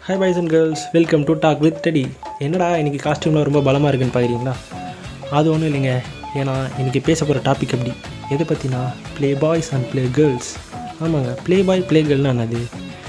hi boys and girls welcome to talk with Teddy என்னடா இன்றைக்கி காஸ்டியூமில் ரொம்ப பலமாக இருக்குன்னு பார்க்குறீங்களா அது ஒன்றும் இல்லைங்க ஏன்னா இன்றைக்கி பேச போகிற டாபிக் அப்படி எதை பற்றினா play boys and play girls ஆமாங்க ப்ளே பாய் ப்ளே கேர்ள்னா என்னது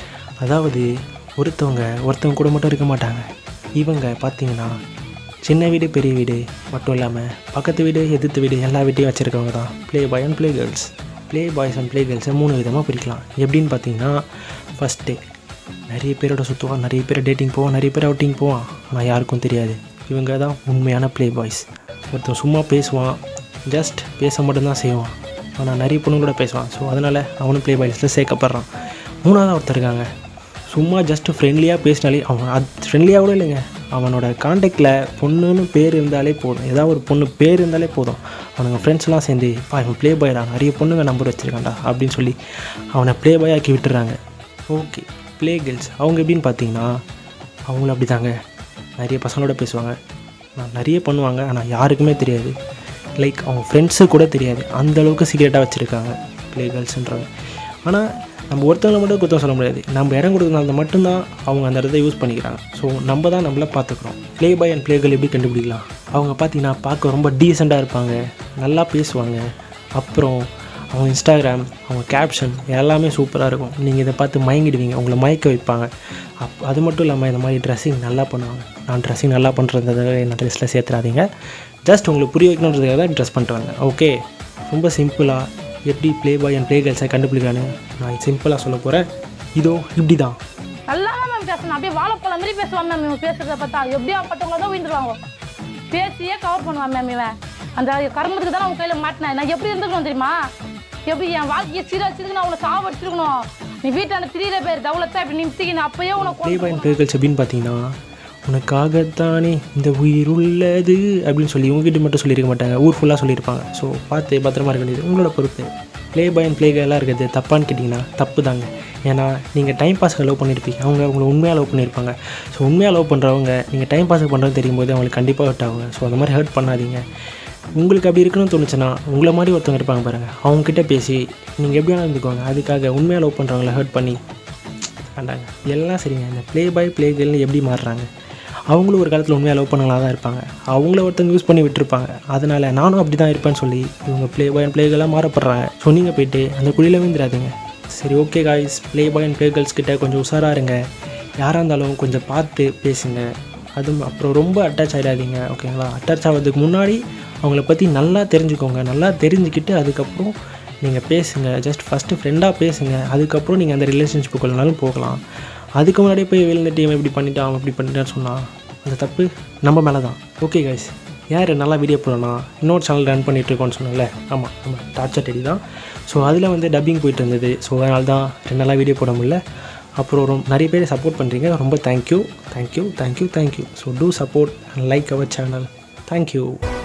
அதாவது ஒருத்தவங்க ஒருத்தவங்க கூட மட்டும் இருக்க மாட்டாங்க இவங்க பார்த்தீங்கன்னா சின்ன வீடு பெரிய வீடு மட்டும் இல்லாமல் பக்கத்து வீடு எதிர்த்து வீடு எல்லா வீட்டையும் வச்சுருக்கவங்க தான் play boy and play girls play boys and play கேர்ள்ஸை மூணு விதமாக பிரிக்கலாம் எப்படின்னு பார்த்தீங்கன்னா ஃபஸ்ட்டு நிறைய பேரோட சுற்றுவான் நிறைய பேர் டேட்டிங் போவான் நிறைய பேர் அவுட்டிங் போவான் ஆனால் யாருக்கும் தெரியாது இவங்க தான் உண்மையான ப்ளே பாய்ஸ் ஒருத்தன் சும்மா பேசுவான் ஜஸ்ட் பேச மட்டும்தான் செய்வான் ஆனால் நிறைய பொண்ணுங்களோட பேசுவான் ஸோ அதனால் அவனும் ப்ளே பாய்ஸில் சேர்க்கப்படுறான் மூணாவது ஒருத்தர் இருக்காங்க சும்மா ஜஸ்ட் ஃப்ரெண்ட்லியாக பேசினாலே அவன் அது ஃப்ரெண்ட்லியாக கூட இல்லைங்க அவனோட காண்டாக்டில் பொண்ணுன்னு பேர் இருந்தாலே போதும் ஏதாவது ஒரு பொண்ணு பேர் இருந்தாலே போதும் அவனுங்க ஃப்ரெண்ட்ஸ்லாம் சேர்ந்து பா இவன் ப்ளே பாய்டா நிறைய பொண்ணுங்க நம்பர் வச்சுருக்கான்டா அப்படின்னு சொல்லி அவனை ப்ளே பாய் ஆக்கி விட்டுறாங்க ஓகே ப்ளே கேர்ள்ஸ் அவங்க எப்படின்னு பார்த்தீங்கன்னா அவங்களும் அப்படி தாங்க நிறைய பசங்களோட பேசுவாங்க நான் நிறைய பண்ணுவாங்க ஆனால் யாருக்குமே தெரியாது லைக் அவங்க ஃப்ரெண்ட்ஸு கூட தெரியாது அந்த அளவுக்கு சீக்ரெட்டாக வச்சுருக்காங்க ப்ளே கேர்ள்ஸ்ன்றவங்க ஆனால் நம்ம ஒருத்தவங்களை மட்டும் குத்தம் சொல்ல முடியாது நம்ம இடம் கொடுக்கறதுனால மட்டும்தான் அவங்க அந்த இடத்த யூஸ் பண்ணிக்கிறாங்க ஸோ நம்ம தான் நம்மள பார்த்துக்குறோம் play boy and play girl எப்படி கண்டுபிடிக்கலாம் அவங்க பார்த்தீங்கன்னா பார்க்க ரொம்ப டீசெண்டாக இருப்பாங்க நல்லா பேசுவாங்க அப்புறம் அவங்க இன்ஸ்டாகிராம் அவங்க கேப்ஷன் எல்லாமே சூப்பராக இருக்கும் நீங்கள் இதை பார்த்து மயங்கிடுவீங்க உங்களை மயக்க வைப்பாங்க அப் அது மட்டும் இல்லாமல் இந்த மாதிரி ட்ரெஸ்ஸிங் நல்லா பண்ணுவாங்க நான் ட்ரெஸ்ஸிங் நல்லா பண்ணுறதுக்காக என்ன ட்ரெஸ்ஸில் சேர்த்துறாதீங்க ஜஸ்ட் உங்களுக்கு புரிய வைக்கணுன்றதுக்காக தான் ட்ரெஸ் பண்ணிட்டு வந்தேன் ஓகே ரொம்ப சிம்பிளாக எப்படி ப்ளே பாய் அண்ட் ப்ளே கேர்ள்ஸை கண்டுபிடிக்கிறானு நான் சிம்பிளாக சொல்ல போகிறேன் இதோ இப்படி தான் நல்லா தான் மேம் பேசணும் அப்படியே வாழைப்பழம் மாதிரி பேசுவான் மேம் இவன் பேசுறத பார்த்தா எப்படியா பட்டவங்க தான் விழுந்துருவாங்க பேசியே கவர் பண்ணுவான் மேம் இவன் அந்த கருமத்துக்கு தான் அவன் கையில் மாட்டினேன் நான் எப்படி இருந்துக்கணும் தெரியுமா எப்படி என் வாழ்க்கையை சீரழிச்சதுக்கு நான் உன்னை சாவடிச்சிருக்கணும் நீ வீட்டாண்ட திரியிற பேர் தவளத்தை இப்படி நிமித்திக்கணும் அப்பயே உனக்கு play boy and play girls எப்படின்னு பார்த்தீங்கன்னா உனக்காகத்தானே இந்த உயிர் உள்ளது அப்படின்னு சொல்லி உங்ககிட்ட மட்டும் சொல்லியிருக்க மாட்டாங்க ஊர் ஃபுல்லாக சொல்லியிருப்பாங்க ஸோ பார்த்து பத்திரமா இருக்க வேண்டியது உங்களோட பொறுப்பு ப்ளே பாய் அண்ட் ப்ளே கேர்ளாக இருக்கிறது தப்பான்னு கேட்டிங்கன்னா தப்பு தாங்க ஏன்னா நீங்கள் டைம் பாஸ்க்கு லவ் பண்ணியிருப்பீங்க அவங்க உங்களை உண்மையாக லவ் பண்ணியிருப்பாங்க ஸோ உண்மையாக லவ் பண்ணுறவங்க நீங்கள் டைம் பாஸ்க்கு பண்ணுறது தெரியும் போது அவங்களுக்கு கண்டிப்பாக ஹர்ட் ஆகுங்க ஸோ அந்த மாதிரி ஹர்ட் பண்ணாதீங்க உங்களுக்கு அப்படி இருக்கணும்னு தோணுச்சுன்னா உங்களை மாதிரி ஒருத்தவங்க இருப்பாங்க பாருங்கள் அவங்கக்கிட்ட பேசி நீங்கள் எப்படி வேணாலும் இருந்துக்கோங்க அதுக்காக உண்மையாக லவ் பண்ணுறவங்கள ஹர்ட் பண்ணி வேண்டாங்க எல்லாம் சரிங்க இந்த ப்ளே பாய் ப்ளே கேர்ள்னு எப்படி மாறுறாங்க அவங்களும் ஒரு காலத்தில் உண்மையாக லவ் பண்ணவங்களா தான் இருப்பாங்க அவங்கள ஒருத்தவங்க யூஸ் பண்ணி விட்டுருப்பாங்க அதனால் நானும் அப்படி தான் இருப்பேன்னு சொல்லி இவங்க ப்ளே பாய் அண்ட் ப்ளே கேர்ளாக மாறப்படுறாங்க ஸோ நீங்கள் போயிட்டு அந்த குழியில் விழுந்துடாதீங்க சரி okay guys play boy and play girls கிட்ட கொஞ்சம் உஷாராக இருங்க யாராக இருந்தாலும் கொஞ்சம் பார்த்து பேசுங்க அதுவும் அப்புறம் ரொம்ப அட்டாச் ஆகிடாதீங்க ஓகேங்களா அட்டாச் ஆகிறதுக்கு முன்னாடி அவங்கள பற்றி நல்லா தெரிஞ்சுக்கோங்க நல்லா தெரிஞ்சுக்கிட்டு அதுக்கப்புறம் நீங்கள் பேசுங்க ஜஸ்ட் ஃபஸ்ட்டு ஃப்ரெண்டாக பேசுங்க அதுக்கப்புறம் நீங்கள் அந்த ரிலேஷன்ஷிப்புக்குள்ளனாலும் போகலாம் அதுக்கு முன்னாடியே போய் விழுந்துட்டு இவன் இப்படி பண்ணிட்டான் அவன் இப்படி பண்ணிட்டான்னு சொன்னால் அந்த தப்பு நம்ம மேலே தான் ஓகே கைஸ் யார் நல்லா வீடியோ போடணும்னா இன்னொரு சேனல் ரன் பண்ணிகிட்டு இருக்கோன்னு சொன்னேன்ல ஆமாம் நம்ம டார்ச்சர் டெடி தான் ஸோ அதில் வந்து டப்பிங் போயிட்டு இருந்தது ஸோ அதனால தான் ரெண்டு நாளாக வீடியோ போட முடியல அப்புறம் ரொம்ப நிறைய பேர் சப்போர்ட் பண்ணுறீங்க ரொம்ப thank you thank you thank you thank you so do support and like our channel thank you